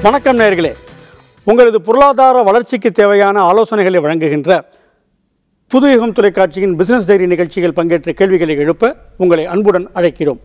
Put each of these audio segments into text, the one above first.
வணக்கம் நேயர்களே உங்களது பொருளாதார வளர்ச்சிக்கு தேவையான ஆலோசனைகளை வழங்குகின்ற புதுயுகம் தொலைக்காட்சியின் பிசினஸ் டைரி நிகழ்ச்சிகள் பங்கேற்ற கேள்விகளை எழுப்ப உங்களை அன்புடன் அழைக்கிறோம்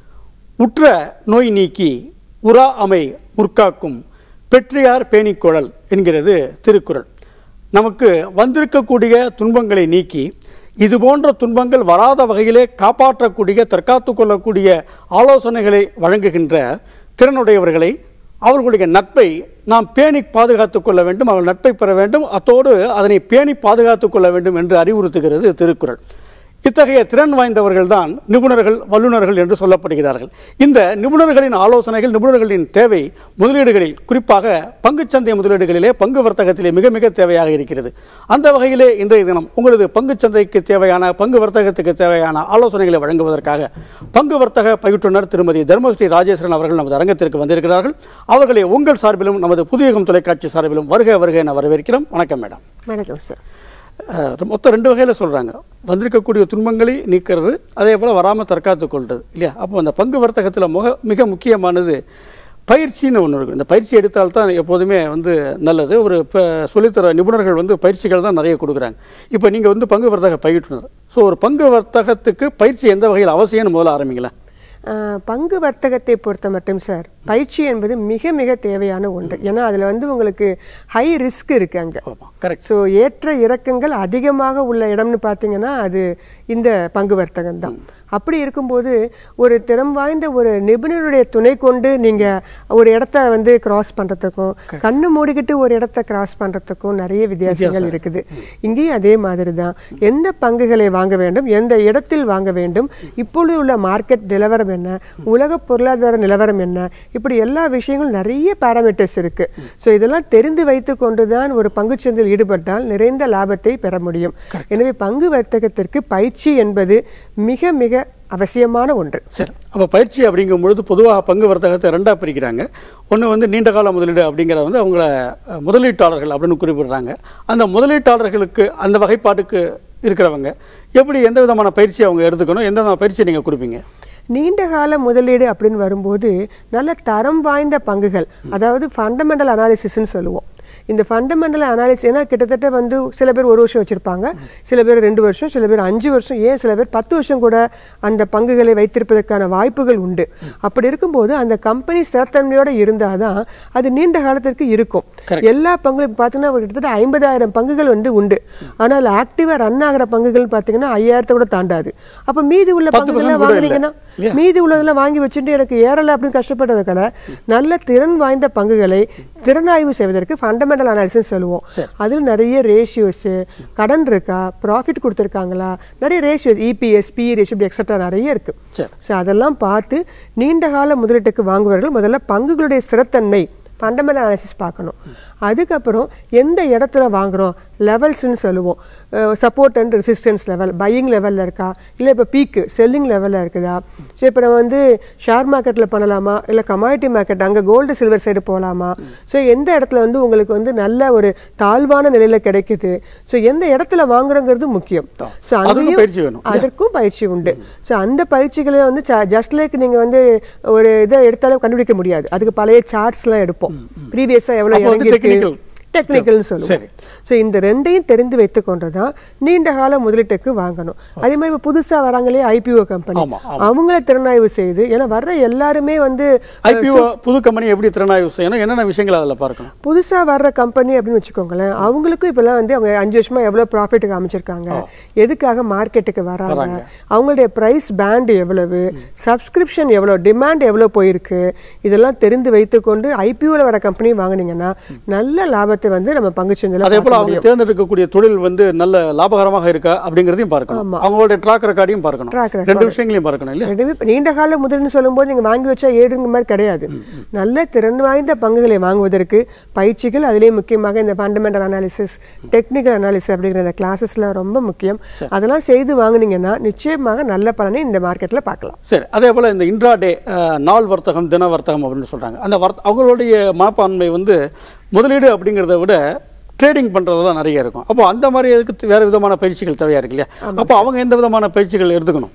உற்ற நோய் நீக்கி உரா அமை முற்காக்கும் பெற்றியார் பேணிக்குழல் என்கிறது திருக்குறள் நமக்கு வந்திருக்கக்கூடிய துன்பங்களை நீக்கி இது போன்ற துன்பங்கள் வராத வகையிலே காப்பாற்றக்கூடிய தற்காத்து கொள்ளக்கூடிய ஆலோசனைகளை வழங்குகின்ற திறனுடையவர்களை அவர்களுடைய நட்பை நாம் பேணி பாதுகாத்துக் கொள்ள வேண்டும் அவர்கள் நட்பை பெற வேண்டும் அத்தோடு அதனை பேணி பாதுகாத்துக் கொள்ள வேண்டும் என்று அறிவுறுத்துகிறது திருக்குறள் இத்தகைய திறன் வாய்ந்தவர்கள் தான் நிபுணர்கள் வல்லுநர்கள் என்று சொல்லப்படுகிறார்கள் இந்த நிபுணர்களின் ஆலோசனைகள் நிபுணர்களின் தேவை முதலீடுகளில் குறிப்பாக பங்குச்சந்தை முதலீடுகளிலே பங்கு வர்த்தகத்திலே மிக மிக தேவையாக இருக்கிறது அந்த வகையிலே இன்றைய தினம் உங்களது பங்குச்சந்தைக்கு தேவையான பங்கு வர்த்தகத்துக்கு தேவையான ஆலோசனைகளை வழங்குவதற்காக பங்கு வர்த்தக பயிற்றுனர் திருமதி தர்மஸ்ரீ ராஜேஸ்வரன் அவர்கள் நமது அரங்கத்திற்கு வந்திருக்கிறார்கள் அவர்களை உங்கள் சார்பிலும் நமது புதியகம் தொலைக்காட்சி சார்பிலும் வருக வருக என வரவேற்கிறோம் வணக்கம் மேடம் வணக்கம் சார் அஹ் மொத்தம் ரெண்டு வகையில் சொல்கிறாங்க வந்திருக்கக்கூடிய துன்பங்களை நீக்கிறது அதே போல் வராமல் தற்காத்து கொள்வது இல்லையா அப்போ அந்த பங்கு வர்த்தகத்தில் முக மிக முக்கியமானது பயிற்சின்னு ஒன்று இருக்குது இந்த பயிற்சி எடுத்தால் தான் எப்போதுமே வந்து நல்லது ஒரு இப்போ சொல்லித்தர நிபுணர்கள் வந்து பயிற்சிகள் தான் நிறைய கொடுக்குறாங்க இப்போ நீங்கள் வந்து பங்கு வர்த்தக பயிற்றுனர் ஸோ ஒரு பங்கு வர்த்தகத்துக்கு பயிற்சி எந்த வகையில் அவசியம்னு முதல்ல ஆரம்பிங்களேன் அஹ், பங்கு வர்த்தகத்தை பொறுத்த மட்டும் சார் பயிற்சி என்பது மிக மிக தேவையான ஒன்று ஏன்னா அதில் வந்து உங்களுக்கு ஹை ரிஸ்க் இருக்கு அங்கே ஆமாம் கரெக்ட் ஸோ ஏற்ற இறக்கங்கள் அதிகமாக உள்ள இடம்னு பார்த்தீங்கன்னா அது இந்த பங்கு வர்த்தகம் தான் அப்படி இருக்கும்போது ஒரு திறம் வாய்ந்த ஒரு நிபுணருடைய துணை கொண்டு நீங்கள் ஒரு இடத்த வந்து கிராஸ் பண்ணுறதுக்கும் கண்ணு மூடிக்கிட்டு ஒரு இடத்த கிராஸ் பண்ணுறதுக்கும் நிறைய வித்தியாசங்கள் இருக்குது இங்கேயும் அதே மாதிரி தான் எந்த பங்குகளை வாங்க வேண்டும் எந்த இடத்தில் வாங்க வேண்டும் இப்பொழுது உள்ள மார்க்கெட் நிலவரம் என்ன உலக பொருளாதார நிலவரம் என்ன இப்படி எல்லா விஷயங்களும் நிறைய பேராமீட்டர்ஸ் இருக்கு ஸோ இதெல்லாம் தெரிந்து வைத்து கொண்டு தான் ஒரு பங்குச்சந்தையில் ஈடுபட்டால் நிறைந்த லாபத்தை பெற முடியும் எனவே பங்கு வர்த்தகத்திற்கு பயிற்சி என்பது மிக மிக அவசியமான ஒன்று சரி அப்போ பயிற்சி அப்படிங்கும் பொழுது பொதுவாக பங்கு வர்த்தகத்தை ரெண்டாக பிரிக்கிறாங்க ஒன்று வந்து நீண்ட கால முதலீடு அப்படிங்கிறத வந்து அவங்கள அஹ், முதலீட்டாளர்கள் அப்படின்னு குறிப்பிடுறாங்க அந்த முதலீட்டாளர்களுக்கு அந்த வகைப்பாட்டுக்கு இருக்கிறவங்க எப்படி எந்த விதமான பயிற்சி அவங்க எடுத்துக்கணும் எந்த விதமான பயிற்சி நீங்கள் கொடுப்பீங்க நீண்ட கால முதலீடு அப்படின்னு வரும்போது நல்ல தரம் வாய்ந்த பங்குகள் அதாவது ஃபண்டமெண்டல் அனாலிசிஸ்ன்னு சொல்லுவோம் இந்த ஃபண்டமெண்டல் அனாலிசிஸ் ஏன்னா கிட்டத்தட்ட வந்து சில பேர் ஒரு வருஷம் வச்சிருப்பாங்க சில பேர் ரெண்டு வருஷம் சில பேர் அஞ்சு வருஷம் ஏன் சில பேர் பத்து வருஷம் கூட அந்த பங்குகளை வைத்திருப்பதற்கான வாய்ப்புகள் உண்டு அப்படி இருக்கும்போது அந்த கம்பெனி ஸ்திரத்தன்மையோட இருந்தாதான் அது நீண்ட காலத்திற்கு இருக்கும் எல்லா பங்குகளும் பார்த்தீங்கன்னா ஒரு கிட்டத்தட்ட ஐம்பதாயிரம் பங்குகள் வந்து உண்டு ஆனால் ஆக்டிவா ரன் ஆகிற பங்குகள் பார்த்தீங்கன்னா ஐயாயிரத்தை கூட தாண்டாது அப்ப மீதி உள்ள 10% பங்குகளை கூட வாங்குனீங்கன்னா இல்லையா? மீதி உள்ளதெல்லாம் வாங்கி வச்சுட்டு எனக்கு ஏறல அப்படின்னு கஷ்டப்பட்டதை கடை நல்ல திறன் வாய்ந்த பங்குகளை திறனாய்வு செய்வதற்கு ஃபண்டமெண்டல் அனாலிசிஸ் சொல்லுவோம் சரி. அதில் நிறைய ரேஷியோஸ் கடன் இருக்கா ப்ராஃபிட் கொடுத்துருக்காங்களா நிறைய ரேஷியோஸ் இபிஎஸ் பி ரேஷியோ இப்படி எக்ஸட்ரா நிறைய இருக்கு சரி ஸோ அதெல்லாம் பார்த்து நீண்ட கால முதலீட்டுக்கு வாங்குவவர்கள் முதல்ல பங்குகளுடைய ஸ்திரத்தன்மை ஃபண்டமெண்டல் அனாலிசிஸ் பார்க்கணும் அதுக்கப்புறம் எந்த இடத்துல வாங்குறோம் லெவல்ஸ்னு சொல்லுவோம் support and resistance level buying லெவலில் இருக்கா இல்லை இப்போ பீக்கு செல்லிங் லெவலில் இருக்குதா ஸோ இப்போ நம்ம வந்து ஷேர் மார்க்கெட்டில் பண்ணலாமா இல்லை கமாடிட்டி மார்க்கெட் அங்கே கோல்டு சில்வர் சைடு போகலாமா ஸோ எந்த இடத்துல வந்து உங்களுக்கு வந்து நல்ல ஒரு தாழ்வான நிலையில் கிடைக்குது ஸோ எந்த இடத்துல வாங்குறோங்கிறது முக்கியம் ஸோ அதுக்கும் பயிற்சி வேணும். அதற்கும் பயிற்சி உண்டு ஸோ அந்த பயிற்சிகளை வந்து ஜஸ்ட் லைக் நீங்கள் வந்து ஒரு இதை எடுத்தாலும் கண்டுபிடிக்க முடியாது அதுக்கு பழைய சார்ட்ஸ்லாம் எடுப்போம் ப்ரீவியஸாக எவ்வளோ அப்போ வந்து இறங்கியிருக்கு technical. டெக்னிக்கல்னு சொல்லுவோம் சரி. ஸோ இந்த ரெண்டையும் தெரிந்து வைத்துக்கொண்டு தான் நீண்ட கால முதலீட்டுக்கு வாங்கணும் அதே மாதிரி இப்போ புதுசாக வராங்களே ஐபிஓ கம்பெனி ஆமா, அவங்கள திறனாய்வு செய்து ஏன்னா வர்ற எல்லாருமே வந்து ஐபிஓ புது கம்பெனி எப்படி திறனாய்வு செய்யணும் என்னென்ன விஷயங்கள் அதில் பார்க்கணும் புதுசா வர்ற கம்பெனி அப்படின்னு வச்சுக்கோங்களேன் அவங்களுக்கும் இப்பெல்லாம் வந்து அவங்க அஞ்சு வருஷமா எவ்வளவு ப்ராஃபிட் காமிச்சிருக்காங்க எதுக்காக மார்க்கெட்டுக்கு வராங்க அவங்களுடைய பிரைஸ் பேண்ட் எவ்வளவு சப்ஸ்கிரிப்ஷன் எவ்வளவு டிமாண்ட் எவ்வளவு போயிருக்கு இதெல்லாம் தெரிந்து வைத்துக்கொண்டு ஐபிஓல வர கம்பெனி வாங்குனீங்கன்னா நல்ல லாபத்தை வந்து நம்ம பங்குச்சந்தையில அதே போல பார்க்க அவங்க முடியும் தேர்ந்தெடுக்கக்கூடிய தொழில் வந்து நல்ல லாபகரமாக இருக்கா அப்படிங்கிறதையும் பார்க்கணும் அவங்களுடைய ட்ராக் ரெக்கார்டையும் பார்க்கணும் Track record. ரெண்டு விஷயங்களையும் பார்க்கணும் இல்லையா ரெண்டுமே இப்ப நீண்ட கால முதல்னு சொல்லும்போது நீங்க வாங்கி வச்சா ஏடுங்க மாதிரி கிடையாது நல்ல திறன் வாய்ந்த பங்குகளை வாங்குவதற்கு பயிற்சிகள் அதிலே முக்கியமாக இந்த ஃபண்டமெண்டல் அனாலிசிஸ் டெக்னிக்கல் அனாலிசிஸ் அப்படிங்கிற இந்த கிளாஸஸ்லாம் ரொம்ப முக்கியம் அதெல்லாம் செய்து வாங்குனீங்கன்னா நிச்சயமாக நல்ல பலனை இந்த மார்க்கெட்ல பார்க்கலாம் சரி அதே போல் இந்த இன்ட்ராடே நாள் வர்த்தகம் தின வர்த்தகம் அப்படின்னு சொல்கிறாங்க அந்த வர்த்த அவங்களுடைய மனப்பான்மை வந்து முதலீடு அப்படிங்கிறத விட ட்ரேடிங் பண்ணுறதுலாம் நிறைய இருக்கும் அப்போ அந்த மாதிரி இதுக்கு வேறு விதமான பயிற்சிகள் தேவையாக இருக்கு இல்லையா அப்போ அவங்க எந்த விதமான பயிற்சிகள் எடுத்துக்கணும்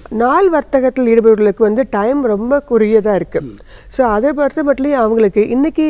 நாள் வர்த்தகத்தில் ஈடுபடுவர்களுக்கு வந்து டைம் ரொம்ப குறுகியதாக இருக்கு ஸோ அதை பொறுத்த மட்டும் அவங்களுக்கு இன்னைக்கு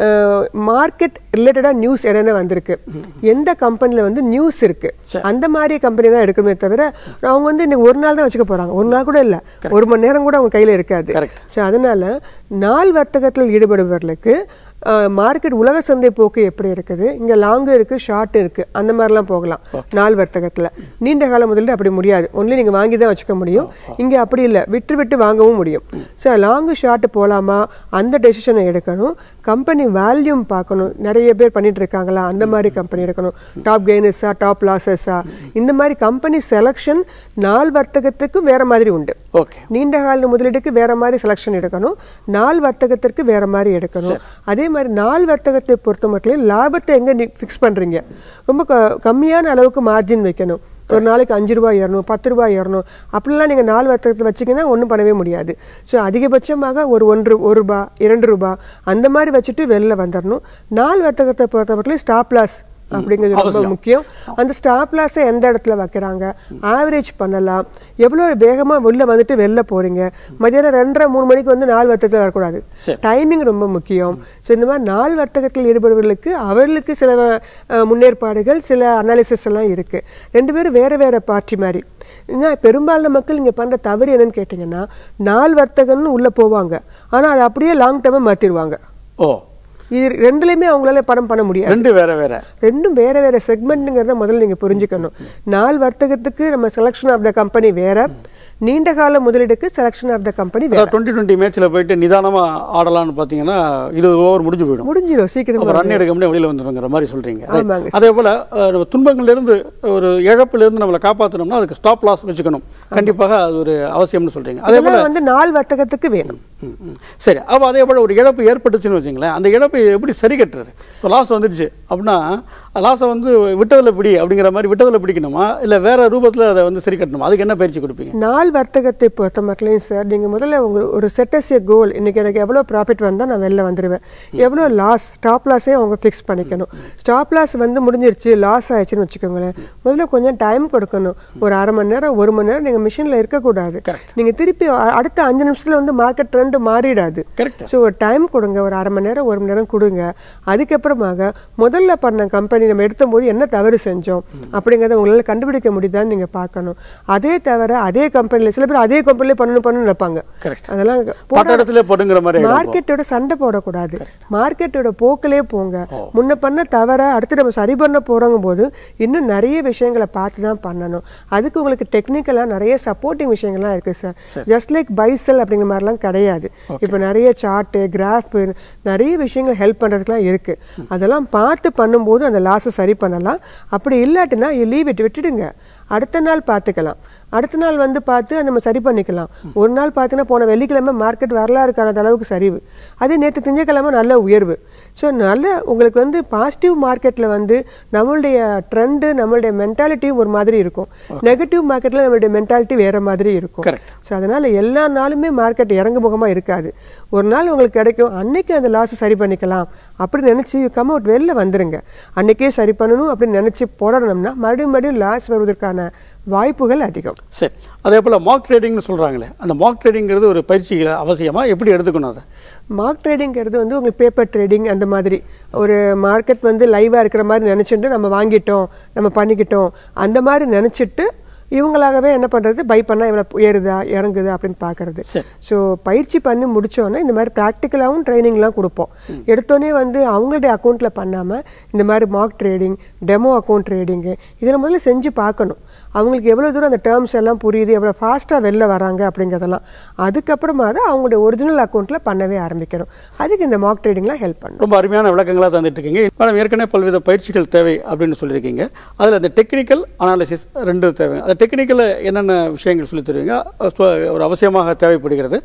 மார்க்கெட் ரிலேட்டடாக நியூஸ் என்னென்ன வந்திருக்கு எந்த கம்பெனியில் வந்து நியூஸ் இருக்கு அந்த மாதிரி கம்பெனி தான் எடுக்கணுமே தவிர அவங்க வந்து இன்னைக்கு ஒரு நாள் தான் வச்சுக்க போறாங்க ஒரு நாள் கூட இல்லை ஒரு மணி நேரம் கூட அவங்க கையில் இருக்காது Correct. ஸோ அதனால நாள் வர்த்தகத்தில் ஈடுபடுபவர்களுக்கு மார்க்கெட் உலக சந்தை போக்கு எப்படி இருக்குது இங்க லாங் இருக்கு ஷார்ட் இருக்கு அந்த மாதிரிலாம் போகலாம் நாள் வர்த்தகத்துல நீண்ட கால முதலீடு அப்படி முடியாது ஒன்லி நீங்க வாங்கி தான் வச்சுக்க முடியும் இங்க அப்படி இல்லை விட்டு விட்டு வாங்கவும் முடியும் ஸோ லாங் ஷார்ட் போலாமா அந்த டெசிஷனை எடுக்கணும் கம்பெனி வேல்யூம் பார்க்கணும் நிறைய பேர் பண்ணிட்டு இருக்காங்களா அந்த மாதிரி கம்பெனி எடுக்கணும் டாப் கெய்னஸா டாப் லாசஸா இந்த மாதிரி கம்பெனி செலக்ஷன் நாள் வர்த்தகத்துக்கு வேற மாதிரி உண்டு ஓகே நீண்ட கால முதலீடுக்கு வேற மாதிரி செலக்ஷன் எடுக்கணும் நாள் வர்த்தகத்திற்கு வேற மாதிரி எடுக்கணும் அதே மாதிரி நாள் வர்த்தகத்தை பொறுத்த மட்டும் லாபத்தை எங்க ஃபிக்ஸ் பண்றீங்க ரொம்ப க- கம்மியான அளவுக்கு மார்ஜின் வைக்கணும் ஒரு நாளைக்கு அஞ்சு ரூபாய் ஏறணும் பத்து ரூபாய் ஏறணும் அப்படிலாம் நீங்கள் நாள் வர்த்தகத்தை வச்சீங்கன்னா ஒன்றும் பண்ணவே முடியாது ஸோ அதிகபட்சமாக ஒரு ஒன்று ஒரு ரூபாய் இரண்டு ரூபாய் அந்த மாதிரி வச்சுட்டு வெளில வந்துடணும் நாள் வர்த்தகத்தை பொறுத்த மட்டும் ஸ்டாப் லாஸ் அப்படிங்கிறது ரொம்ப அவசியம். முக்கியம் அந்த ஸ்டாப் லாஸை எந்த இடத்துல வைக்கிறாங்க ஆவரேஜ் பண்ணலாம் எவ்வளோ வேகமாக உள்ள வந்துட்டு வெளில போறீங்க மதியானம் ரெண்டரை மூணு மணிக்கு வந்து நாள் வர்த்தகத்தில் வரக்கூடாது சரி. டைமிங் ரொம்ப முக்கியம் ஸோ இந்த மாதிரி நாள் வர்த்தகத்தில் ஈடுபடுவர்களுக்கு அவர்களுக்கு சில அஹ், முன்னேற்பாடுகள் சில அனாலிசிஸ் எல்லாம் இருக்கு ரெண்டு பேரும் வேற வேற பார்ட்டி மாதிரி ஏன்னா பெரும்பாலான மக்கள் இங்க பண்ற தவறு என்னன்னு கேட்டிங்கன்னா நாள் வர்த்தகம்னு உள்ள போவாங்க ஆனா அதை அப்படியே லாங் டேர்மாக மாத்திருவாங்க ஓ இது ரெண்டுலையுமே அவங்களால படம் பண்ண முடியாது ரெண்டு வேற வேற ரெண்டும் வேற வேற செக்மெண்ட்டுங்கிறத முதல்ல நீங்க புரிஞ்சுக்கணும் நாள் வர்த்தகத்துக்கு நம்ம செலக்ஷன் ஆஃப் த கம்பெனி வேற நீண்ட கால முதலீடுக்கு செலக்ஷன் ஆஃப் த கம்பெனி வேற டுவெண்ட்டி டுவெண்ட்டி மேட்ச்ல போயிட்டு நிதானமா ஆடலாம்னு பாத்தீங்கன்னா இருபது ஓவர் முடிஞ்சு போயிடும் முடிஞ்சிடும் சீக்கிரம் அப்ப ரன் எடுக்க முடியாது வெளியில வந்துருங்கிற மாதிரி சொல்றீங்க Right. ஆமாங்க அதே போல அஹ், நம்ம துன்பங்கள்ல இருந்து ஒரு இழப்புல இருந்து நம்மளை காப்பாத்தணும்னா அதுக்கு ஸ்டாப் லாஸ் வச்சுக்கணும் கண்டிப்பாக அது ஒரு அவசியம்னு சொல்றீங்க அதே போல அதெல்லாம் வந்து நாள் வர்த்தகத்துக்கு வேணும் ம், ம். சரி அப்போ அதே போல ஒரு இழப்பு ஏற்பட்டுச்சுன்னு வச்சுங்களேன் அந்த இழப்பை எப்படி சரி கட்டுறது இப்போ லாஸ் வந்துடுச்சு அப்படின்னா லாஸை வந்து விட்டதில் பிடி அப்படிங்கிற மாதிரி விட்டதில் பிடிக்கணுமா இல்லை வேற ரூபத்தில் அதை வந்து சரி கட்டணுமா அதுக்கு என்ன பயிற்சி கொடுப்பீங்க நாள் வர்த்தகத்தை பொறுத்த மட்டும் சார் நீங்க முதல்ல உங்க ஒரு செட்டஸ் ஏ கோல் இன்னைக்கு எனக்கு எவ்வளவு ப்ராஃபிட் வந்தா நான் வெளில வந்துடுவேன் எவ்வளவு லாஸ் ஸ்டாப் லாஸே அவங்க ஃபிக்ஸ் பண்ணிக்கணும் ஸ்டாப் லாஸ் வந்து முடிஞ்சிருச்சு லாஸ் ஆயிடுச்சுன்னு வச்சுக்கோங்களேன் முதல்ல கொஞ்சம் டைம் கொடுக்கணும் ஒரு அரை மணி நேரம் ஒரு மணி நேரம் நீங்க மிஷின்ல இருக்கக்கூடாது நீங்க திருப்பி அ- அடுத்த அஞ்சு நிமிஷத்துல வந்து மார்க்கெட் ட்ரெண்ட் மாறிடாது கரெக்ட் ஸோ ஒரு டைம் கொடுங்க ஒரு அரை மணி நேரம் ஒரு மணி நேரம் கொடுங்க அதுக்கப்புறமாக முதல்ல பண்ண கம்பெனி நம்ம எடுத்தபோது என்ன தவறு செஞ்சோம் அப்படிங்கிறத உங்களால் கண்டுபிடிக்க முடியுதான்னு நீங்கள் பார்க்கணும் அதே தவிர அதே கம்பெனியில் சில பேர் அதே கம்பெனிலே பண்ணணும் பண்ணணும்னு நினைப்பாங்க Correct. அதெல்லாம் பட்ட இடத்துல போடுங்கிற மாதிரி ஆயிடும். மார்க்கெட்டோட சண்டை போடக்கூடாது மார்க்கெட்டோட போக்கிலே போங்க முன்ன பண்ண தவிர அடுத்து நம்ம சரி பண்ண போறோங்க போது இன்னும் நிறைய விஷயங்களை பார்த்து தான் பண்ணணும் அதுக்கு உங்களுக்கு டெக்னிக்கலாக நிறைய சப்போர்ட்டிங் விஷயங்கள்லாம் இருக்கு சார் ஜஸ்ட் லைக் பைசல் அப்படிங்கிற மாதிரிலாம் கிடையாது இப்போ நிறைய சார்ட்டு கிராஃப் நிறைய விஷயங்கள் ஹெல்ப் பண்றதுக்குலாம் இருக்கு அதெல்லாம் பார்த்து பண்ணும்போது அந்த லாஸை சரி பண்ணலாம் அப்படி இல்லாட்டினா லீவ் விட்டு விட்டுடுங்க அடுத்த நாள் பார்த்துக்கலாம் அடுத்த நாள் வந்து பார்த்து நம்ம சரி பண்ணிக்கலாம் ஒரு நாள் பார்த்தீங்கன்னா போன வெள்ளிக்கிழமை மார்க்கெட் வரலாறு காணாத அளவுக்கு சரிவு அதே நேற்று திங்கக்கிழமை நல்ல உயர்வு ஸோ நல்ல உங்களுக்கு வந்து பாசிட்டிவ் மார்க்கெட்டில் வந்து நம்மளுடைய ட்ரெண்டு நம்மளுடைய மென்டாலிட்டியும் ஒரு மாதிரி இருக்கும் நெகட்டிவ் மார்க்கெட்டில் நம்மளுடைய மென்டாலிட்டி வேற மாதிரி இருக்கும் Correct. ஸோ அதனால எல்லா நாளுமே மார்க்கெட் இறங்குமுகமா இருக்காது ஒரு நாள் உங்களுக்கு கிடைக்கும் அன்னைக்கு அந்த லாஸ் சரி பண்ணிக்கலாம் அப்படி நினைச்சு கம் அவுட் வெளில வந்துருங்க அன்னைக்கே சரி பண்ணணும் அப்படின்னு நினைச்சு போடணும்னா மறுபடியும் மறுபடியும் லாஸ் வருவதற்கான வாய்ப்புகள் அதிகம் சரி அதே போல மார்க் ட்ரேடிங்னு சொல்றாங்களே அந்த மார்க் ட்ரேடிங்கிறது ஒரு பயிற்சி அவசியமா எப்படி எடுத்துக்கணும் அதை மார்க் ட்ரேடிங்கிறது வந்து உங்களுக்கு பேப்பர் ட்ரேடிங் அந்த மாதிரி ஒரு மார்க்கெட் வந்து லைவாக இருக்கிற மாதிரி நினச்சிட்டு நம்ம வாங்கிட்டோம் நம்ம பண்ணிக்கிட்டோம் அந்த மாதிரி நினச்சிட்டு இவங்களாகவே என்ன பண்ணுறது பை பண்ணால் இவ்வளோ ஏறுதா இறங்குதா அப்படின்னு பார்க்கறது சரி. ஸோ பயிற்சி பண்ணி முடிச்சோன்னே இந்த மாதிரி ப்ராக்டிக்கலாகவும் ட்ரைனிங்லாம் கொடுப்போம் எடுத்தோடனே வந்து அவங்களுடைய அக்கௌண்ட்டில் பண்ணாமல் இந்த மாதிரி மார்க் ட்ரேடிங் டெமோ அக்கௌண்ட் ட்ரேடிங்கு இதில் முதல்ல செஞ்சு பார்க்கணும் அவங்களுக்கு எவ்வளோ தூரம் அந்த டேர்ம்ஸ் எல்லாம் புரியுது எவ்வளோ ஃபாஸ்ட்டாக வெளில வராங்க அப்படிங்கிறதெல்லாம் அதுக்கப்புறமா தான் அவங்களுடைய ஒரிஜினல் அக்கௌண்ட்டில் பண்ணவே ஆரம்பிக்கணும் அதுக்கு இந்த மார்க் ட்ரேடிங்லாம் ஹெல்ப் பண்ணும் ரொம்ப அருமையான விளக்கங்களாக தந்துட்டு இருக்கீங்க மேடம் ஏற்கனவே பல்வேறு பயிற்சிகள் தேவை அப்படின்னு சொல்லியிருக்கீங்க அதில் அந்த டெக்னிக்கல் அனாலிசிஸ் ரெண்டு தேவை அந்த டெக்னிக்கலில் என்னென்ன விஷயங்கள் சொல்லி தருவீங்க அஹ் சொ- ஒரு அவசியமாக தேவைப்படுகிறது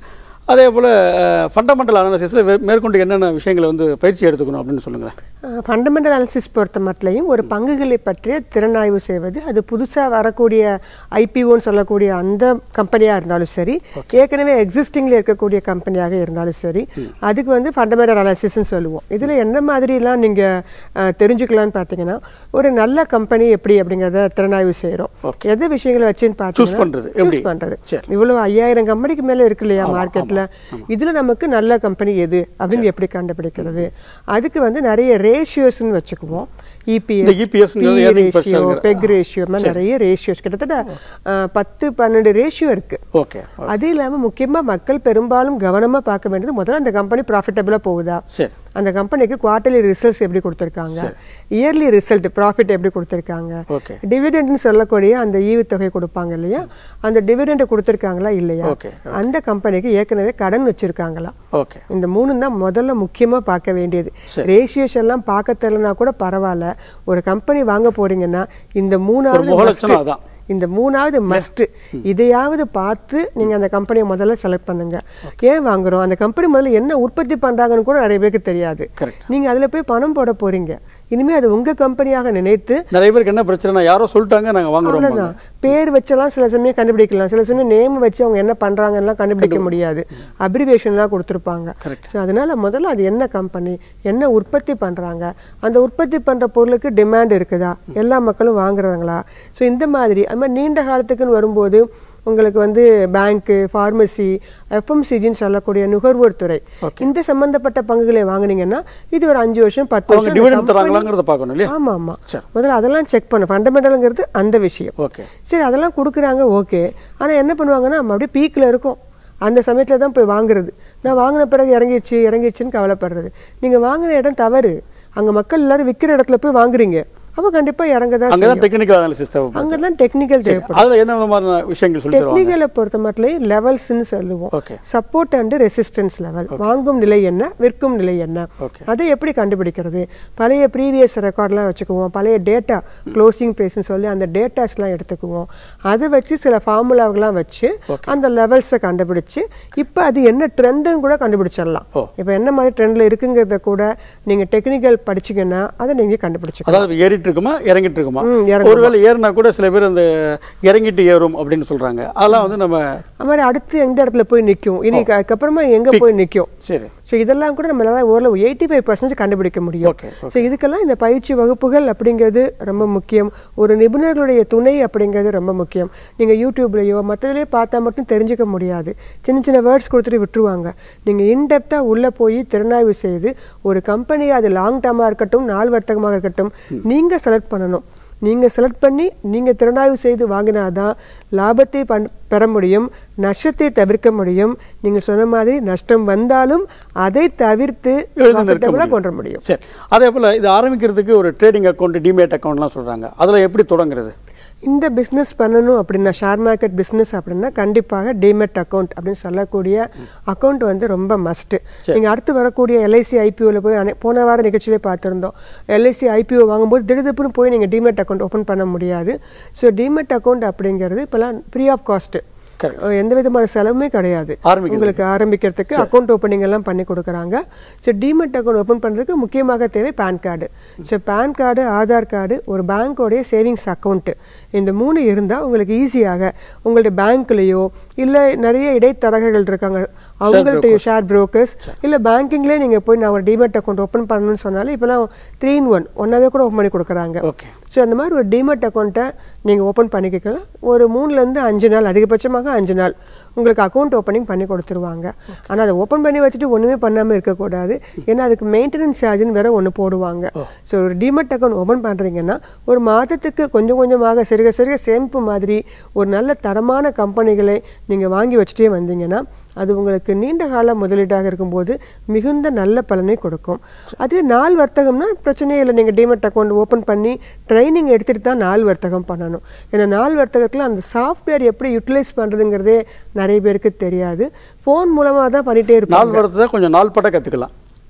அதே போல் ஃபண்டமெண்டல் அனாலிசிஸில் மேற்கொண்டு என்னென்ன விஷயங்களை வந்து பயிற்சி எடுத்துக்கணும் அப்படின்னு சொல்லுங்களேன் ஃபண்டமெண்டல் அனாலிசிஸ் பொறுத்த மட்டும் ஒரு பங்குகளை பற்றிய திறனாய்வு செய்வது அது புதுசாக வரக்கூடிய ஐபிஓன்னு சொல்லக்கூடிய அந்த கம்பெனியாக இருந்தாலும் சரி ஏற்கனவே எக்ஸிஸ்டிங்கில் இருக்கக்கூடிய கம்பெனியாக இருந்தாலும் சரி அதுக்கு வந்து ஃபண்டமெண்டல் அனாலிசிஸ்னு சொல்லுவோம் இதில் என்ன மாதிரிலாம் நீங்கள் தெரிஞ்சுக்கலாம்னு பார்த்தீங்கன்னா ஒரு நல்ல கம்பெனி எப்படி அப்படிங்கிறத திறனாய்வு செய்கிறோம் எந்த விஷயங்களை வச்சுன்னு Choose பார்த்தீங்கன்னா பண்றது, எப்படி? choose பண்றது சரி. இவ்வளவு ஐயாயிரம் கம்பெனிக்கு மேல இருக்கு இல்லையா மார்க்கெட்ல இதுல நமக்கு நல்ல கம்பெனி எது அப்படின்னு எப்படி கண்டுபிடிக்கிறது அதுக்கு வந்து நிறைய ரேஷியோஸ்னு வச்சுக்குவோம் இந்த இபிஎஸ் EPS ங்கிறது earning per ratio share PEG ratio நிறைய ரேஷியோஸ் கிட்டத்தட்ட அஹ், பத்து பன்னெண்டு ரேஷியோ இருக்கு ஓகே அது இல்லாம முக்கியமா மக்கள் பெரும்பாலும் கவனமா பார்க்க வேண்டியது முதல்ல அந்த கம்பெனி ப்ராஃபிட்டபிளா போகுதா சரி அந்த கம்பெனிக்கு குவார்டர்லி ரிசல்ட்ஸ் எப்படி கொடுத்துருக்காங்க இயர்லி ரிசல்ட் ப்ராஃபிட் எப்படி கொடுத்துருக்காங்க ஓகே டிவிடெண்ட்னு சொல்லக்கூடிய அந்த ஈவுத்தொகை கொடுப்பாங்க இல்லையா அந்த டிவிடெண்ட் கொடுத்துருக்காங்களா இல்லையா ஓகே அந்த கம்பெனிக்கு ஏற்கனவே கடன் வச்சிருக்காங்களா ஓகே இந்த மூணு தான் முதல்ல முக்கியமா பார்க்க வேண்டியது ரேஷியோஸ் எல்லாம் பார்க்க தெரியலனா கூட பரவாயில்ல ஒரு கம்பெனி வாங்க போறீங்கன்னா இந்த ஒரு மூணாவது முகலட்சணம் must. அதான் இந்த மூணாவது மஸ்ட் இதையாவது பார்த்து நீங்க அந்த கம்பெனியை முதல்ல செலக்ட் பண்ணுங்க ஏன் வாங்குறோம் அந்த கம்பெனி முதல்ல என்ன உற்பத்தி பண்றாங்கன்னு கூட நிறைய பேருக்கு தெரியாது Correct. நீங்க அதுல போய் பணம் போட போறீங்க இனிமே அது உங்க கம்பெனியாக நினைத்து நிறைய பேருக்கு என்ன பிரச்சனைனா யாரோ சொல்லிட்டாங்க நாங்கள் வாங்குறோம் அவ்வளவுதான் பேர் வச்செல்லாம் சில சமயம் கண்டுபிடிக்கலாம் சில சமயம் நேம் வச்சு அவங்க என்ன பண்றாங்கலாம் கண்டுபிடிக்க முடியாது அப்ரிவேஷன்லாம் கொடுத்துருப்பாங்க ஸோ அதனால முதல்ல அது என்ன கம்பெனி என்ன உற்பத்தி பண்றாங்க அந்த உற்பத்தி பண்ற பொருளுக்கு டிமாண்ட் இருக்குதா எல்லா மக்களும் வாங்குறாங்களா ஸோ இந்த மாதிரி அது மாதிரி நீண்ட காலத்துக்குன்னு வரும்போது உங்களுக்கு வந்து பேங்க்கு ஃபார்மசி எஃப்எம்சிஜின்னு சொல்லக்கூடிய நுகர்வோர் துறை இந்த சம்பந்தப்பட்ட பங்குகளை வாங்குனீங்கன்னா இது ஒரு அஞ்சு வருஷம் பத்து அவங்க வருஷம் இந்த டிவிடன் company- தராங்களாங்கிறத பார்க்கணும் இல்லையா ஆமா ஆமா முதல்ல அதெல்லாம் செக் பண்ண ஃபண்டமெண்டலுங்கிறது அந்த விஷயம் ஓகே சரி அதெல்லாம் கொடுக்குறாங்க ஓகே ஆனா என்ன பண்ணுவாங்கன்னா நம்ம அப்படியே பீக்கில் இருக்கும் அந்த சமயத்துல தான் போய் வாங்குறது நான் வாங்கின பிறகு இறங்கிடுச்சு இறங்கிடுச்சுன்னு கவலைப்படுறது நீங்க வாங்கின இடம் தவறு அங்க மக்கள் எல்லாரும் விற்கிற இடத்துல போய் வாங்குறீங்க அப்ப கண்டிப்பா இறங்க தான் அங்கே தான் டெக்னிக்கல் அனாலிசிஸ் தேவைப்படும் அங்கதான் டெக்னிக்கல் தேவைப்படும் அதில் என்ன விதமான விஷயங்கள் சொல்லி தருவாங்க டெக்னிக்கலை பொறுத்த மட்டும் லெவல்ஸ்ன்னு சொல்லுவோம் okay support and resistance level வாங்கும் நிலை என்ன விற்கும் நிலை என்ன ஓகே அதை எப்படி கண்டுபிடிக்கிறது பழைய ப்ரீவியஸ் ரெக்கார்ட்லாம் வச்சுக்குவோம் பழைய டேட்டா க்ளோசிங் ப்ரைஸ்னு சொல்லி அந்த டேட்டாஸ்லாம் எடுத்துக்குவோம் அதை வச்சு சில ஃபார்முலாவெல்லாம் வச்சு அந்த லெவல்ஸை கண்டுபிடிச்சு இப்போ அது என்ன ட்ரெண்டுன்னு கூட கண்டுபிடிச்சிடலாம் ஓ. இப்போ என்ன மாதிரி ட்ரெண்டில் இருக்குங்கிறத கூட நீங்கள் டெக்னிக்கல் படிச்சீங்கன்னா அதை நீங்கள் கண்டுபிடிச்சிக்கலாம் அதாவது ஏறிட்டு இருக்குமா இறங்கிட்டு இருக்குமா ம், இறங்குமா. ஒருவேளை ஏறினா கூட சில பேர் அந்த இறங்கிட்டு ஏறும் அப்படின்னு சொல்றாங்க அதெல்லாம் வந்து நம்ம அது மாதிரி அடுத்து எந்த இடத்துல போய் நிற்கும் இனி அதுக்கப்புறமா எங்கே போய் நிற்கும் சரி ஸோ இதெல்லாம் கூட நம்மளால ஓரளவு எயிட்டி ஃபைவ் பர்சன்டேஜ் கண்டுபிடிக்க முடியும் ஓகே ஸோ இதுக்கெல்லாம் இந்த பயிற்சி வகுப்புகள் அப்படிங்கிறது ரொம்ப முக்கியம் ஒரு நிபுணர்களுடைய துணை அப்படிங்கிறது ரொம்ப முக்கியம் நீங்கள் யூடியூப்லேயோ மற்றதுலேயோ பார்த்தா மட்டும் தெரிஞ்சுக்க முடியாது சின்ன சின்ன வேர்ட்ஸ் கொடுத்துட்டு விட்டுருவாங்க நீங்கள் இன்டெப்த்தாக உள்ளே போய் திறனாய்வு செய்து ஒரு கம்பெனி அது லாங் டேர்மாக இருக்கட்டும் நாள் வர்த்தகமாக இருக்கட்டும் நீங்கள் செலக்ட் பண்ணணும் நீங்கள் செலக்ட் பண்ணி நீங்கள் திறனாய்வு செய்து வாங்கினாதான் லாபத்தை பண் பெற முடியும் நஷ்டத்தை தவிர்க்க முடியும் நீங்கள் சொன்ன மாதிரி நஷ்டம் வந்தாலும் அதை தவிர்த்து எழுந்து நிற்க profitable-ஆ கொண்டு வர முடியும் சரி அதே போல இது ஆரம்பிக்கிறதுக்கு ஒரு ட்ரேடிங் அக்கௌண்ட் டிமேட் அக்கௌண்ட்லாம் சொல்றாங்க அதுல எப்படி தொடங்குறது இந்த பிஸ்னஸ் பண்ணணும் அப்படின்னா ஷேர் மார்க்கெட் பிஸ்னஸ் அப்படின்னா கண்டிப்பாக டிமெட் அக்கௌண்ட் அப்படின்னு சொல்லக்கூடிய அக்கௌண்ட் வந்து ரொம்ப மஸ்ட் நீங்க அடுத்து வரக்கூடிய எல்ஐசி ஐபிஓல போய் அனை- போன வார நிகழ்ச்சியிலே பார்த்திருந்தோம் எல்ஐசி ஐபிஓ வாங்கும்போது திடுதிப்புன்னு போய் நீங்க டிமெட் அக்கௌண்ட் ஓபன் பண்ண முடியாது ஸோ டிமெட் அக்கௌண்ட் அப்படிங்கிறது இப்போலாம் ஃப்ரீ ஆஃப் காஸ்ட் Correct. எந்த விதமான செலவுமே கிடையாது ஆரம்பிக்கிறது. உங்களுக்கு ஆரம்பிக்கிறதுக்கு அக்கௌண்ட் ஓப்பனிங் எல்லாம் பண்ணி கொடுக்குறாங்க ஸோ டிமெட் அக்கௌண்ட் ஓப்பன் பண்ணுறதுக்கு முக்கியமாக தேவை PAN card so PAN card Aadhaar card ஒரு பேங்க்கோடைய சேவிங்ஸ் அக்கௌண்ட்டு இந்த மூணு இருந்தால் உங்களுக்கு ஈஸியாக உங்களுடைய பேங்க்லேயோ இல்லை நிறைய இடைத்தரகர்கள் இருக்காங்க அவங்கள்ட்ட ஷேர் புரோக்கர்ஸ் இல்லை பேங்கிங்லேயே நீங்கள் போய் நான் ஒரு டிமெட் அக்கௌண்ட் ஓப்பன் பண்ணணும்னு சொன்னாலும் இப்போலாம் த்ரீ இன் ஒன் ஒன்னாவே கூட ஓப்பன் பண்ணி கொடுக்குறாங்க ஓகே ஸோ அந்த மாதிரி ஒரு டிமெட் அக்கௌண்ட்டை நீங்கள் ஓப்பன் பண்ணிக்கலாம் ஒரு மூணுலேருந்து அஞ்சு நாள் அதிகபட்சமாக அஞ்சு நாள் உங்களுக்கு அக்கௌண்ட் ஓப்பனிங் பண்ணி கொடுத்துருவாங்க ஆனால் அதை ஓப்பன் பண்ணி வச்சுட்டு ஒன்றுமே பண்ணாமல் இருக்கக்கூடாது ஏன்னா அதுக்கு மெயின்டெனன்ஸ் சார்ஜ்னு வேற ஒன்று போடுவாங்க ஸோ ஒரு டிமெட் அக்கௌண்ட் ஓப்பன் பண்ணுறீங்கன்னா ஒரு மாதத்துக்கு கொஞ்சம் கொஞ்சமாக சிறுக சிறுக சேமிப்பு மாதிரி ஒரு நல்ல தரமான கம்பெனிகளை நீங்கள் வாங்கி வச்சுட்டே வந்தீங்கன்னா அது உங்களுக்கு நீண்ட கால முதலீடாக இருக்கும்போது மிகுந்த நல்ல பலனை கொடுக்கும் அது நாள் வர்த்தகம்னா பிரச்சனையே இல்லை நீங்கள் டிமெட் அக்கௌண்ட் ஓப்பன் பண்ணி ட்ரைனிங் எடுத்துட்டு தான் நாள் வர்த்தகம் பண்ணணும் ஏன்னா நாள் வர்த்தகத்தில் அந்த சாஃப்ட்வேர் எப்படி யூட்டிலைஸ் பண்ணுறதுங்கிறதே நிறைய பேருக்கு தெரியாது ஃபோன் மூலமாக தான் பண்ணிகிட்டே இருப்பாங்க நாள் வரத்தை கொஞ்சம் நாள் பட கத்துக்கலாம்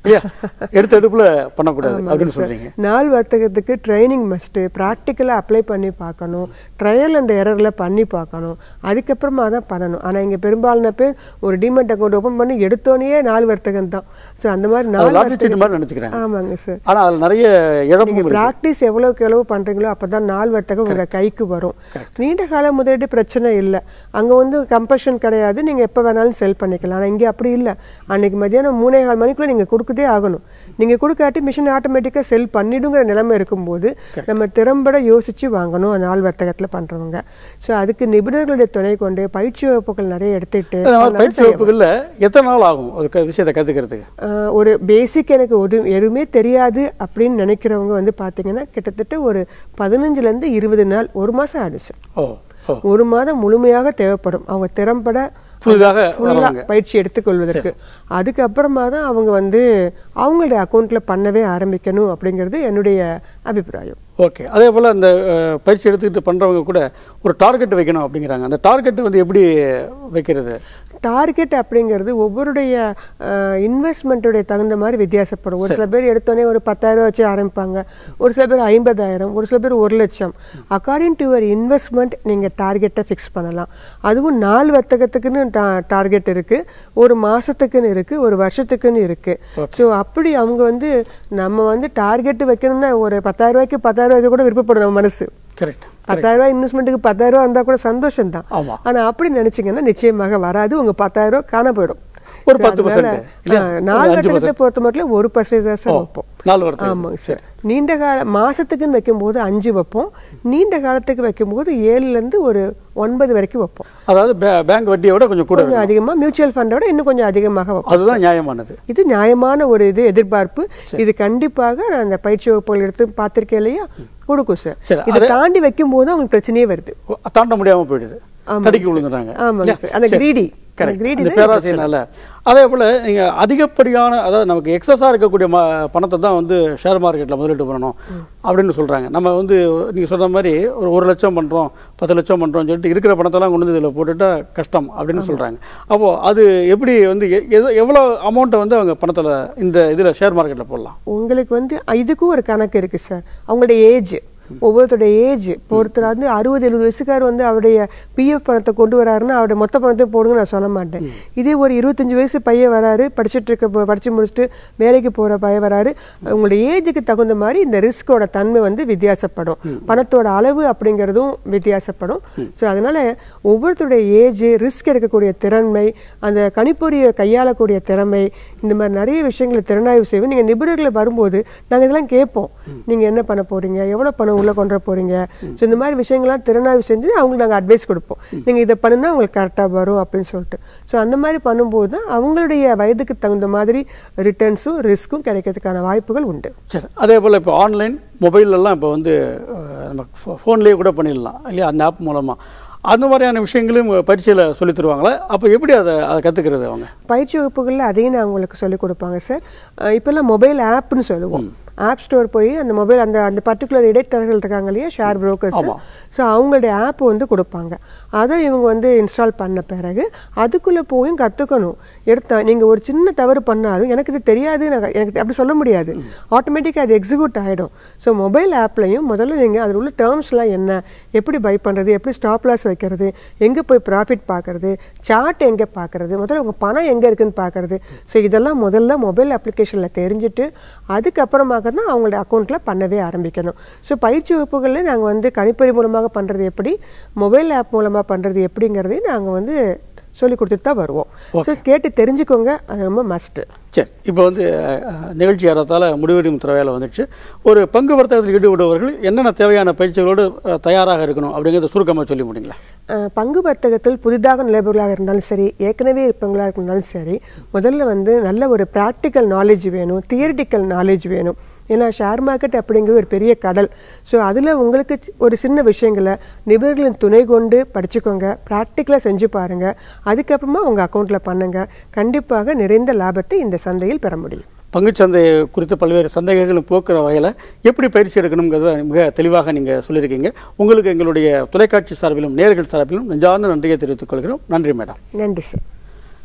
இல்லையா எடுத்த எடுப்புல பண்ணக்கூடாது அப்படின்னு சொல்றீங்க நாள் வர்த்தகத்துக்கு ட்ரைனிங் மஸ்ட்டு ப்ராக்டிக்கலாக அப்ளை பண்ணி பார்க்கணும் ட்ரையல் அண்ட் எரரில் பண்ணி பார்க்கணும் அதுக்கப்புறமா தான் பண்ணணும் ஆனால் இங்கே பெரும்பாலான பேர் ஒரு டிமெண்ட் அக்கௌண்ட் ஓப்பன் பண்ணி எடுத்தோடனே நாள் வர்த்தகம் தான் ஸோ அந்த மாதிரி அது நாள் லாட்டரி சீட்டு மாதிரி நினைச்சுக்கிறாங்க ஆமாங்க சார் ஆனா அதுல நிறைய இழப்பும் இருக்கு ப்ராக்டிஸ் எவ்வளவுக்கு எவ்வளவு பண்றீங்களோ அப்பதான் நாள் வர்த்தகம் உங்க கைக்கு வரும் நீண்ட கால முதலீடு பிரச்சனை இல்லை அங்க வந்து கம்பல்ஷன் கிடையாது நீங்க எப்ப வேணாலும் செல் பண்ணிக்கலாம் ஆனா இங்க அப்படி இல்லை அன்னைக்கு மதியானம் மூணே கால் மணிக்குள்ள நீங்க கொடுக்கதே ஆகணும் நீங்க கொடுக்காட்டி மிஷின் ஆட்டோமேட்டிக்கா செல் பண்ணிடுங்கிற நிலைமை இருக்கும்போது நம்ம திறம்பட யோசிச்சு வாங்கணும் நாள் வர்த்தகத்துல பண்றவங்க ஸோ அதுக்கு நிபுணர்களுடைய துணை கொண்டு பயிற்சி வகுப்புகள் நிறைய எடுத்துட்டு அந்த மாதிரி பயிற்சி வகுப்புகள்ல எத்தனை நாள் ஆகும் ஒரு க- விஷயத்தை கத்துக்கிறதுக்கு ஆஹ் ஒரு பேசிக் எனக்கு ஒரு எதுவுமே தெரியாது அப்படின்னு நினைக்கிறவங்க வந்து பார்த்தீங்கன்னா கிட்டத்தட்ட ஒரு பதினஞ்சுலேருந்து இருபது நாள் ஒரு மாதம் ஆயிடும் சார் ஓ ஓ ஒரு மாதம் முழுமையாக தேவைப்படும் அவங்க திறம்பட புதிதாக ஃபுல்லாக வரவங்க பயிற்சி எடுத்துக்கொள்வதற்கு அதுக்கப்புறமா தான் அவங்க வந்து அவங்களுடைய அக்கௌண்ட்ல பண்ணவே ஆரம்பிக்கணும் அப்படிங்கிறது என்னுடைய அபிப்பிராயம் ஓகே அதே போல் அந்த அஹ், பயிற்சி எடுத்துக்கிட்டு பண்ணுறவங்க கூட ஒரு டார்கெட் வைக்கணும் அப்படிங்கிறாங்க அந்த டார்கெட் வந்து எப்படி வைக்கிறது டார்கெட் அப்படிங்கிறது ஒவ்வொருடைய இன்வெஸ்ட்மெண்ட்டுடைய தகுந்த மாதிரி வித்தியாசப்படும் ஒரு சில பேர் எடுத்தோடனே ஒரு பத்தாயிரம் வச்சு ஆரம்பிப்பாங்க ஒரு சில பேர் ஐம்பதாயிரம் ஒரு சில பேர் ஒரு லட்சம் அக்கார்டிங் டு யுவர் இன்வெஸ்ட்மெண்ட் நீங்கள் டார்கெட்டை ஃபிக்ஸ் பண்ணலாம் அதுவும் நாலு வர்த்தகத்துக்குன்னு டார்கெட் இருக்கு ஒரு மாசத்துக்குன்னு இருக்கு ஒரு வருஷத்துக்குன்னு இருக்கு ஸோ அப்படி அவங்க வந்து நம்ம வந்து டார்கெட் வைக்கணும்னா ஒரு பத்தாயிரம் ரூபாய்க்கு பத்தாயிரம் ரூபாய்க்கு கூட விருப்பப்படும் நம்ம மனசு கரெக்ட் பத்தாயிரம் ரூபாய் இன்வெஸ்ட்மெண்ட்டுக்கு பத்தாயிரம் ரூபாய் இருந்தா கூட சந்தோஷம் தான் ஆமா. ஆனா அப்படி நினைச்சீங்கன்னா நிச்சயமாக வராது உங்க பத்தாயிரம் ரூபாய் காண போயிடும் ஒரு So, 10% அதனால, இல்லையா? ஆ, நாலு ஒரு அஞ்சு வட்டத்தை பொறுத்த மட்டும் ஒரு பர்சன்டேஜ் தான் சார் வைப்போம் நாலு வருஷம் ஆமாங்க சார் நீண்ட கால மாசத்துக்குன்னு வைக்கும்போது அஞ்சு வைப்போம் நீண்ட காலத்துக்கு வைக்கும்போது ஏழுல இருந்து ஒரு ஒன்பது வரைக்கும் வைப்போம் அதாவது பே- பேங்க் வட்டியை விட கொஞ்சம் கூட கொஞ்சம் அதிகமா மியூச்சுவல் ஃபண்டை விட இன்னும் கொஞ்சம் அதிகமாக வைப்போம் அதுதான் நியாயமானது இது நியாயமான ஒரு இது எதிர்பார்ப்பு இது கண்டிப்பாக நான் அந்த பயிற்சி வகுப்புகள் எடுத்து பார்த்திருக்கேன் இல்லையா கொடுக்கும் சார் சரி, இதை தாண்டி வைக்கும் போது அவங்களுக்கு பிரச்சனையே வருது ஓ, தாண்ட முடியாம போயிடுது ஆமாங்க தடிக்கு விழுந்துடுறாங்க ஆமாங்க இல்லையா? சார் அந்த சரி. Greedy Correct. கிரீடி இந்த பேராசையினால அதே போல நீங்க அதிகப்படியான அதாவது நமக்கு எக்ஸஸா இருக்கக்கூடிய ம பணத்தை தான் வந்து ஷேர் மார்க்கெட்ல முதலீட்டு பண்ணணும் அப்படின்னு சொல்றாங்க நம்ம வந்து நீங்க சொன்ன மாதிரி ஒரு ஒரு லட்சம் பண்றோம் பத்து லட்சம் பண்றோம்னு சொல்லிட்டு இருக்கிற பணத்தெல்லாம் கொண்டு வந்து இதுல போட்டுட்டா கஷ்டம் அப்படின்னு சொல்றாங்க அப்போ அது எப்படி வந்து எ- எது- எவ்வளவு அமௌண்ட்டை வந்து அவங்க பணத்துல இந்த இதுல ஷேர் மார்க்கெட்ல போடலாம் உங்களுக்கு வந்து இதுக்கும் ஒரு கணக்கு இருக்கு சார் அவங்களுடைய ஏஜ் ஒவ்வொருத்தருடைய ஏஜ் இப்போ ஒருத்தர் வந்து அறுபது எழுபது வயசுக்கார் வந்து அவருடைய பிஎஃப் பணத்தை கொண்டு வராருன்னா அவருடைய மொத்த பணத்தையும் போடுங்க நான் சொல்ல மாட்டேன் இதே ஒரு இருபத்தஞ்சு வயசு பையன் வராரு படிச்சுட்டு இருக்க படிச்சு முடிச்சுட்டு வேலைக்கு போற பையன் வராரு உங்களுடைய ஏஜுக்கு தகுந்த மாதிரி இந்த ரிஸ்கோட தன்மை வந்து வித்தியாசப்படும் பணத்தோட அளவு அப்படிங்கிறதும் வித்தியாசப்படும் ஸோ அதனால ஒவ்வொருத்தருடைய ஏஜ் ரிஸ்க் எடுக்கக்கூடிய திறன்மை அந்த கணிப்பொறியை கையாளக்கூடிய திறமை இந்த மாதிரி நிறைய விஷயங்களை திறனாய்வு செய்வோம் நீங்கள் நிபுணர்களை வரும்போது நாங்கள் இதெல்லாம் கேட்போம் நீங்கள் என்ன பண்ண போறீங்க எவ்வளோ பணம் உள்ளே கொண்டு வர போறீங்க ஸோ இந்த மாதிரி விஷயங்கள்லாம் திறனாய்வு செஞ்சு அவங்களுக்கு நாங்கள் அட்வைஸ் கொடுப்போம் நீங்கள் இதை பண்ணுனா உங்களுக்கு கரெக்டாக வரும் அப்படின்னு சொல்லிட்டு ஸோ அந்த மாதிரி பண்ணும்போது தான் அவங்களுடைய வயதுக்கு தகுந்த மாதிரி ரிட்டர்ன்ஸும் ரிஸ்க்கும் கிடைக்கிறதுக்கான வாய்ப்புகள் உண்டு சரி அதே போல் இப்போ ஆன்லைன் மொபைல்லலாம் இப்போ வந்து அஹ், நம்ம ஃபோன்லேயே கூட பண்ணிடலாம் இல்லையா அந்த ஆப் மூலமாக அந்த மாதிரியான விஷயங்களும் பரீட்சையில் சொல்லி தருவாங்களா அப்போ எப்படி அதை அதை கற்றுக்கிறது அவங்க பயிற்சி வகுப்புகளில் அதையும் நான் உங்களுக்கு சொல்லிக் கொடுப்பாங்க சார் அஹ் இப்பெல்லாம் மொபைல் ஆப்னு சொல்லுவோம் ஆப் ஸ்டோர் போய் அந்த மொபைல் அந்த அந்த பர்டிகுலர் இடைத்தரகர்கள் இருக்காங்க இல்லையா ஷேர் புரோக்கர்ஸ் ஸோ அவங்களுடைய ஆப் வந்து கொடுப்பாங்க அதை இவங்க வந்து இன்ஸ்டால் பண்ண பிறகு அதுக்குள்ளே போயும் கற்றுக்கணும் எடுத்தா நீங்கள் ஒரு சின்ன தவறு பண்ணாலும் எனக்கு இது தெரியாது நான் எனக்கு அப்படி சொல்ல முடியாது ஆட்டோமேட்டிக்காக அது எக்ஸிக்யூட் ஆகிடும் ஸோ மொபைல் ஆப்லையும் முதல்ல நீங்கள் அதில் உள்ள டேர்ம்ஸ்லாம் என்ன எப்படி பை பண்ணுறது எப்படி ஸ்டாப் லாஸ் வைக்கிறது எங்கே போய் ப்ராஃபிட் பார்க்கறது சார்ட் எங்கே பார்க்கறது முதல்ல உங்கள் பணம் எங்கே இருக்குன்னு பார்க்கறது ஸோ இதெல்லாம் முதல்ல மொபைல் அப்ளிகேஷனில் தெரிஞ்சுட்டு அதுக்கப்புறமாக தான் அவங்களுடைய அக்கௌண்ட்டில் பண்ணவே ஆரம்பிக்கணும் ஸோ பயிற்சி வகுப்புகளில் நாங்கள் வந்து கணிப்பொறி மூலமாக பண்ணுறது எப்படி மொபைல் ஆப் மூலமாக பண்ணுறது எப்படிங்கிறதையும் நாங்கள் வந்து சொல்லி கொடுத்துட்டு தான் வருவோம் ஸோ கேட்டு தெரிஞ்சுக்கோங்க அது ரொம்ப மஸ்ட்டு சரி இப்போ வந்து அஹ், நிகழ்ச்சி ஏறத்தால முடிவெடுக்கும் துறையால் வந்துடுச்சு ஒரு பங்கு வர்த்தகத்தில் ஈடுபடுபவர்கள் என்னென்ன தேவையான பயிற்சிகளோடு அஹ், தயாராக இருக்கணும் அப்படிங்கிறத சுருக்கமாக சொல்லி முடியுங்களா அஹ் பங்கு வர்த்தகத்தில் புதிதாக நுழைபவர்களாக இருந்தாலும் சரி ஏற்கனவே இருப்பவங்களாக இருந்தாலும் சரி முதல்ல வந்து நல்ல ஒரு ப்ராக்டிக்கல் நாலேஜ் வேணும் தியரிட்டிக்கல் நாலேஜ் வேணும் ஏன்னா ஷேர் மார்க்கெட் அப்படிங்கிறது ஒரு பெரிய கடல் ஸோ அதில் உங்களுக்கு சி- ஒரு சின்ன விஷயங்களை நிபுணர்களின் துணை கொண்டு படிச்சுக்கோங்க ப்ராக்டிக்கலாக செஞ்சு பாருங்கள் அதுக்கப்புறமா உங்கள் அக்கௌண்ட்டில் பண்ணுங்க கண்டிப்பாக நிறைந்த லாபத்தை இந்த சந்தையில் பெற முடியும் பங்குச்சந்தை குறித்து பல்வேறு சந்தேகங்களும் போக்குற வகையில் எப்படி பயிற்சி எடுக்கணுங்கிறத மிக தெளிவாக நீங்கள் சொல்லியிருக்கீங்க உங்களுக்கு எங்களுடைய தொலைக்காட்சி சார்பிலும் நேர்கள் சார்பிலும் நெஞ்சார்ந்த நன்றியை தெரிவித்துக் கொள்கிறோம் நன்றி மேடம் நன்றி சார்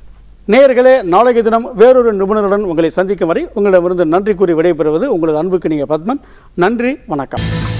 நேயர்களே நாளைய தினம் வேறொரு நிபுணருடன் உங்களை சந்திக்கும் வரை உங்களிடமிருந்து நன்றி கூறி விடைபெறுவது உங்களது அன்புக்கு நீங்க பத்மன் நன்றி வணக்கம்